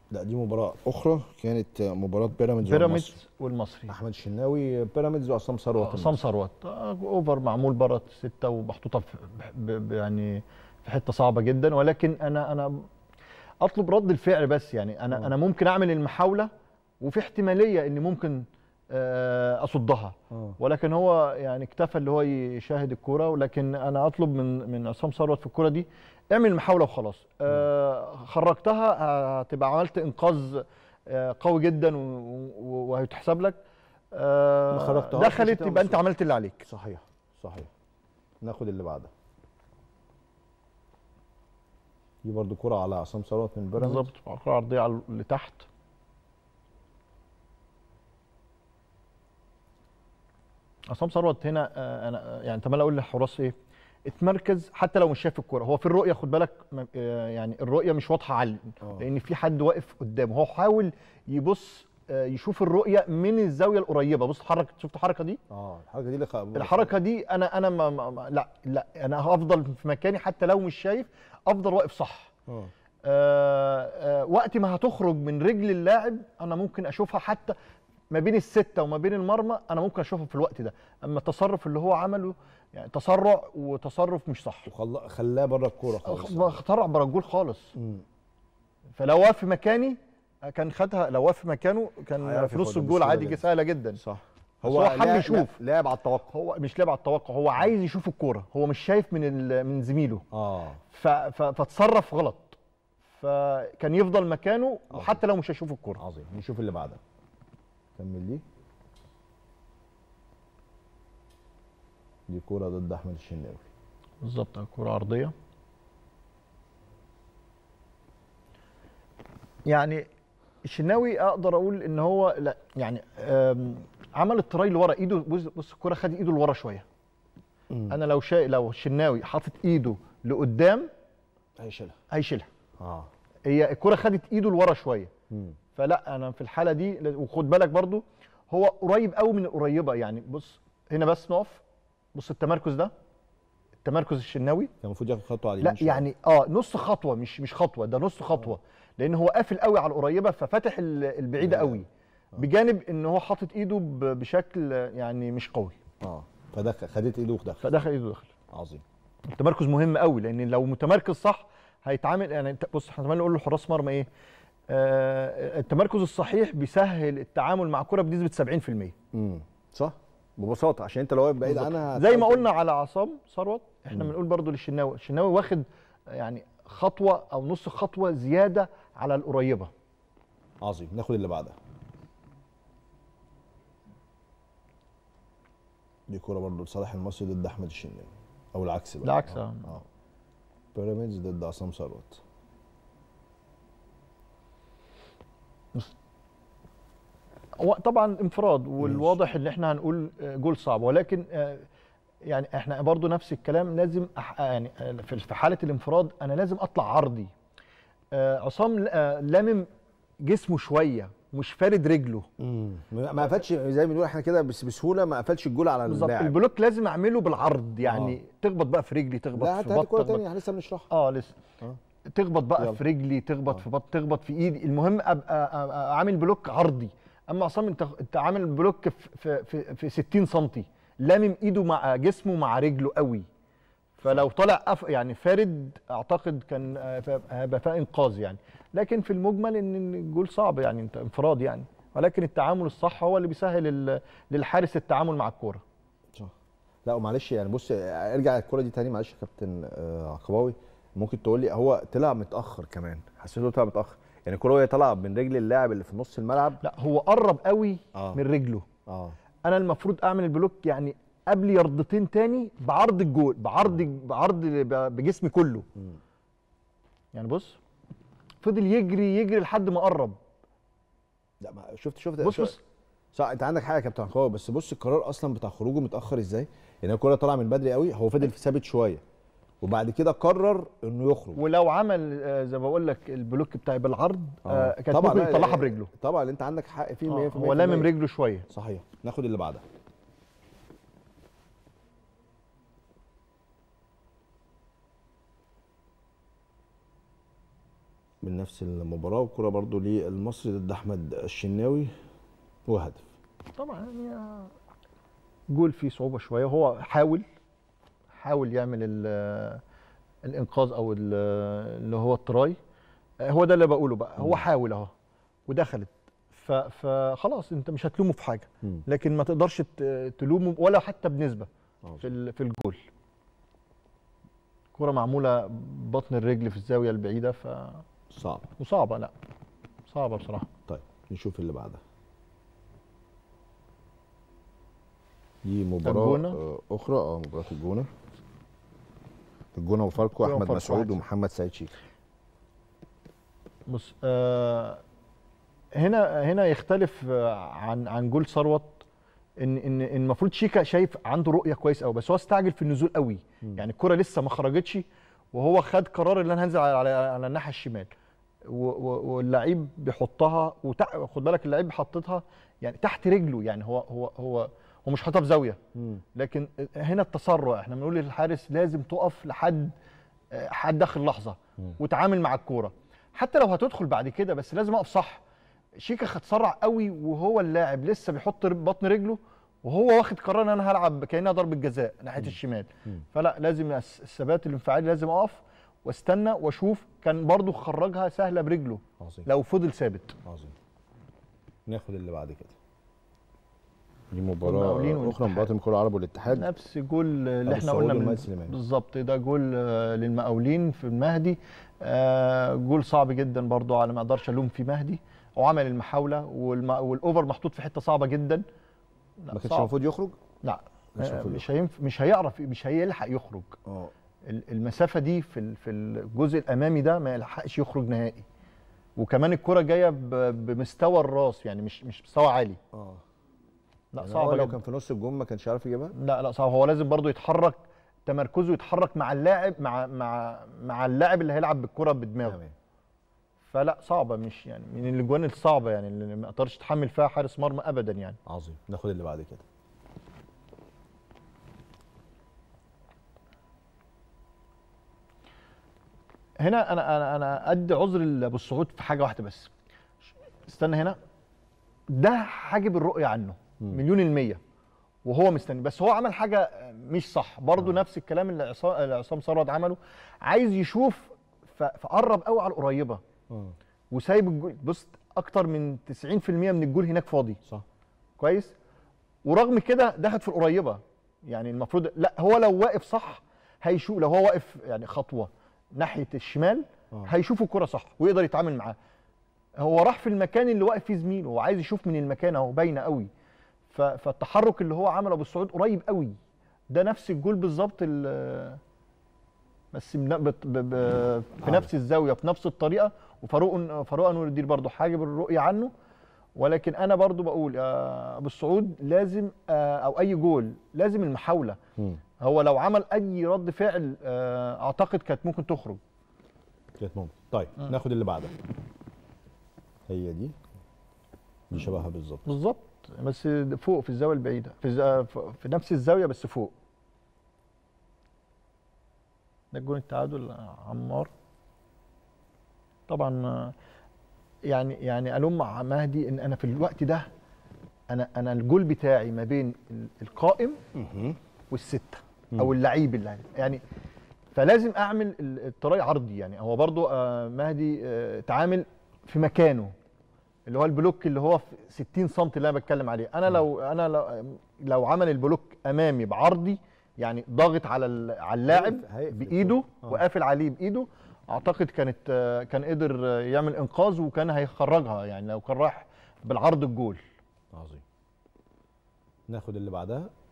لا دي مباراه اخرى كانت مباراه بيراميدز والمصري. بيراميدز والمصري احمد الشناوي بيراميدز وعصام ثروت عصام ثروت آه، اوفر معمول بره سته ومحطوطه في ب- ب- يعني في حته صعبه جدا ولكن انا انا اطلب رد الفعل بس يعني انا آه. انا ممكن اعمل المحاوله وفي احتماليه اني ممكن آه، اصدها آه. ولكن هو يعني اكتفى اللي هو يشاهد الكوره ولكن انا اطلب من من عصام ثروت في الكوره دي اعمل محاوله وخلاص آه، خرجتها هتبقى عملت انقاذ آه، قوي جدا و- و- وهيتحسب لك آه، ما خرجتهاش مش دخلت هتبقى يبقى انت مصيبة. عملت اللي عليك صحيح صحيح ناخد اللي بعدها دي برضو كرة على عصام ثروت من بيراميدز بالظبط كرة عرضيه على اللي تحت عصام ثروت هنا آه، انا يعني تمام اقول للحراس ايه اتمركز حتى لو مش شايف الكوره هو في الرؤيه خد بالك ما- آه، يعني الرؤيه مش واضحه على آه. لان في حد واقف قدامه هو حاول يبص آه، يشوف الرؤيه من الزاويه القريبه بص حرك شفت الحركه دي اه الحركة دي اللي خ... الحركه دي انا انا ما ما ما- لا لا انا هفضل في مكاني حتى لو مش شايف افضل واقف صح اه آه، آه، وقت ما هتخرج من رجل اللاعب انا ممكن اشوفها حتى ما بين الستة وما بين المرمى انا ممكن اشوفها في الوقت ده اما التصرف اللي هو عمله يعني تسرع وتصرف مش صح وخلا خلاه بره الكورة خالص اخترع بره الجول خالص مم. فلو واقف في مكاني كان خدها لو واقف في مكانه كان هيعرف في نص ياخدها الجول بسهولة عادي جدا. سهله جدا صح بس هو حب لا- يشوف. لا- لعب على التوقع هو مش لعب على التوقع هو عايز يشوف الكوره هو مش شايف من ال- من زميله اه ف- ف- فتصرف غلط فكان يفضل مكانه وحتى لو مش هيشوف الكوره عظيم نشوف اللي بعدها كمل دي دي كرة ضد احمد الشناوي بالظبط كرة عرضية يعني الشناوي اقدر اقول ان هو لا يعني آم، عمل التراي لورا ايده بص بص الكرة خد ايده لورا شوية انا لو شا... لو الشناوي حاطط ايده لقدام هيشيلها هيشيلها اه هي الكرة خدت ايده لورا شوية مم. فلا انا في الحالة دي لاز- وخد بالك برضو هو قريب قوي من القريبة يعني بص هنا بس نقف بص التمركز ده التمركز الشناوي كان المفروض ياخد خطوة على لا اليمين شوية. يعني اه نص خطوه مش مش خطوه ده نص خطوه لان هو قافل قوي على القريبه ففتح ال- البعيده لا. قوي بجانب ان هو حاطط ايده ب- بشكل يعني مش قوي اه فدخل خدت ايده ودخل فدخل ايده دخل عظيم التمركز مهم قوي لان لو متمركز صح هيتعامل يعني انت بص احنا زمان نقول لحراس مرمى ايه آه التمركز الصحيح بيسهل التعامل مع كرة بنسبه 70% امم صح ببساطة عشان انت لو واقف بعيد بالظبط. عنها زي ما هتحاول- قلنا على عصام ثروت احنا مم. بنقول برضو للشناوي الشناوي واخد يعني خطوه او نص خطوه زياده على القريبه عظيم ناخد اللي بعدها دي كرة برضه لصالح المصري ضد احمد الشناوي او العكس بقى العكس، اه آه. اه بيراميدز ضد عصام ثروت هو طبعا انفراد والواضح ان احنا هنقول آه، جول صعب ولكن آه، يعني احنا برضو نفس الكلام لازم أح- يعني آه، في في حاله الانفراد انا لازم اطلع عرضي آه، عصام آه، لامم جسمه شويه مش فارد رجله ما ما قفلش زي ما بنقول احنا كده بس بسهوله ما قفلش الجول على بالظبط اللاعب البلوك لازم اعمله بالعرض يعني آه. تخبط بقى في رجلي تخبط لا في هات هات بط كرة تخبط تانية احنا لسه بنشرحها اه لسه آه. تخبط بقى يلا. في رجلي تخبط آه. في بط تخبط في ايدي المهم ابقى, أبقى عامل بلوك عرضي اما عصام انت انت عامل بلوك في في في, في 60 سم لامم ايده مع جسمه مع رجله قوي فلو طلع أف يعني فارد اعتقد كان آه، ف- هيبقى فيها انقاذ يعني لكن في المجمل ان الجول صعب يعني انت انفراد يعني ولكن التعامل الصح هو اللي بيسهل ال- للحارس التعامل مع الكوره صح لا ومعلش يعني بص ارجع الكرة دي تاني معلش يا كابتن آه، عقباوي ممكن تقول لي هو طلع متاخر كمان حسيته طلع متاخر يعني الكرة وهي طالعه من رجل اللاعب اللي في نص الملعب لا هو قرب قوي آه. من رجله اه انا المفروض اعمل البلوك يعني قبل يردتين تاني بعرض الجول بعرض بعرض بجسمي كله مم. يعني بص فضل يجري يجري لحد ما قرب لا ما شفت شفت بص شو- بص صح انت عندك حاجه يا كابتن عقباوي بس بص القرار اصلا بتاع خروجه متاخر ازاي يعني الكرة طالعه من بدري قوي هو فضل ثابت شويه وبعد كده قرر انه يخرج ولو عمل آه، زي ما بقول لك البلوك بتاعي بالعرض آه، آه. كانت ممكن لا، يطلعها لا، برجله طبعا انت عندك حق فيه 100% آه، هو لامم رجله شويه صحيح ناخد اللي بعدها من نفس المباراه وكره برضو للمصري ضد احمد الشناوي وهدف طبعا يعني آه، جول فيه صعوبه شويه هو حاول حاول يعمل ال- الانقاذ او ال- اللي هو التراي آه، هو ده اللي بقوله بقى هو مم. حاول اهو ودخلت ف- فخلاص انت مش هتلومه في حاجه مم. لكن ما تقدرش ت- تلومه ولا حتى بنسبه عظيم. في ال- في الجول كرة معمولة بطن الرجل في الزاوية البعيدة ف صعب وصعبة لا صعبة بصراحة طيب نشوف اللي بعدها دي مباراة الجونة. آه، أخرى اه مباراة الجونة الجونة وفاركو الجونة أحمد وفاركو مسعود واحد. ومحمد سعيد شيخ بص آه هنا هنا يختلف آه، عن عن جول ثروت ان ان إن المفروض شيكا شايف عنده رؤيه كويس قوي بس هو استعجل في النزول قوي مم. يعني الكره لسه ما خرجتش وهو خد قرار ان انا هنزل على على, على الناحيه الشمال و- و- واللعيب بيحطها وتع... خد بالك اللعيب حطتها يعني تحت رجله يعني هو هو هو هو مش حاططها في زاويه لكن هنا التسرع احنا بنقول للحارس لازم تقف لحد حد اخر لحظه مم. وتعامل مع الكوره حتى لو هتدخل بعد كده بس لازم اقف صح شيكا اتسرع قوي وهو اللاعب لسه بيحط بطن رجله وهو واخد قرار ان انا هلعب كانها ضربه جزاء ناحيه الشمال مم. فلا لازم الس- الثبات الانفعالي لازم اقف واستنى واشوف كان برضو خرجها سهله برجله عظيم لو فضل ثابت عظيم ناخد اللي بعد كده دي المقاولين مباراة أخرى والاتحاد. مباراة المقاولين العرب والاتحاد نفس جول اللي أبو احنا السعود قلنا والمهدي من سليمان. بالظبط ده جول آه، للمقاولين في المهدي آه، جول صعب جدا برضو على ما اقدرش الوم في مهدي وعمل المحاوله والم... والاوفر محطوط في حته صعبه جدا لا ما كانش صعب. المفروض يخرج لا مش آه، المفروض مش هينف... مش هيعرف مش هيلحق يخرج اه ال- المسافه دي في ال- في الجزء الامامي ده ما يلحقش يخرج نهائي وكمان الكره جايه ب- بمستوى الراس يعني مش مش مستوى عالي اه لا يعني هو صعبه لو جدا كان في نص الجون ما كانش عارف يجيبها لا لا صعب هو لازم برضو يتحرك تمركزه يتحرك مع اللاعب مع مع مع اللاعب اللي هيلعب بالكره بدماغه تمام فلا صعبه مش يعني من الاجوان الصعبه يعني اللي ما اقدرش اتحمل فيها حارس مرمى ابدا يعني عظيم ناخد اللي بعد كده هنا انا انا انا ادي عذر لابو السعود في حاجه واحده بس استنى هنا ده حاجب الرؤيه عنه مم. مليون المية وهو مستني بس هو عمل حاجه مش صح برضه آه. نفس الكلام اللي عصام اللي عصام ثروت عمله عايز يشوف ف- فقرب قوي على القريبه اه وسايب الجول بص اكتر من 90% من الجول هناك فاضي صح كويس ورغم كده دخلت في القريبه يعني المفروض لا هو لو واقف صح هيشوف لو هو واقف يعني خطوه ناحيه الشمال آه. هيشوف الكره صح ويقدر يتعامل معاه هو راح في المكان اللي واقف فيه زميله وعايز يشوف من المكان اهو باينه قوي ف- فالتحرك اللي هو عمله ابو السعود قريب قوي ده نفس الجول بالظبط ال- بس بن- بت- ب- ب- في عارف. نفس الزاويه في نفس الطريقه وفاروق فاروق انور الدين برضه حاجب الرؤيه عنه ولكن انا برضو بقول آه، ابو السعود لازم آه، او اي جول لازم المحاوله مم. هو لو عمل اي رد فعل آه، اعتقد كانت ممكن تخرج كانت ممكن طيب مم. ناخد اللي بعدها هي دي دي شبهها بالظبط بالظبط بس فوق في الزاويه البعيده في, الز- في نفس الزاويه بس فوق ده الجون التعادل عمار طبعا آه، يعني يعني الوم مع مهدي ان انا في الوقت ده انا انا الجول بتاعي ما بين ال- القائم والسته او اللعيب اللي يعني فلازم اعمل ال- الطريق عرضي يعني هو برضو آه، مهدي آه، تعامل في مكانه اللي هو البلوك اللي هو في 60 سم اللي انا بتكلم عليه انا لو انا لو, لو عمل البلوك امامي بعرضي يعني ضاغط على ال- على اللاعب هيقف- هيقفل بايده آه. وقافل عليه بايده اعتقد كانت آه، كان قدر آه، يعمل انقاذ وكان هيخرجها يعني لو كان رايح بالعرض الجول عظيم ناخد اللي بعدها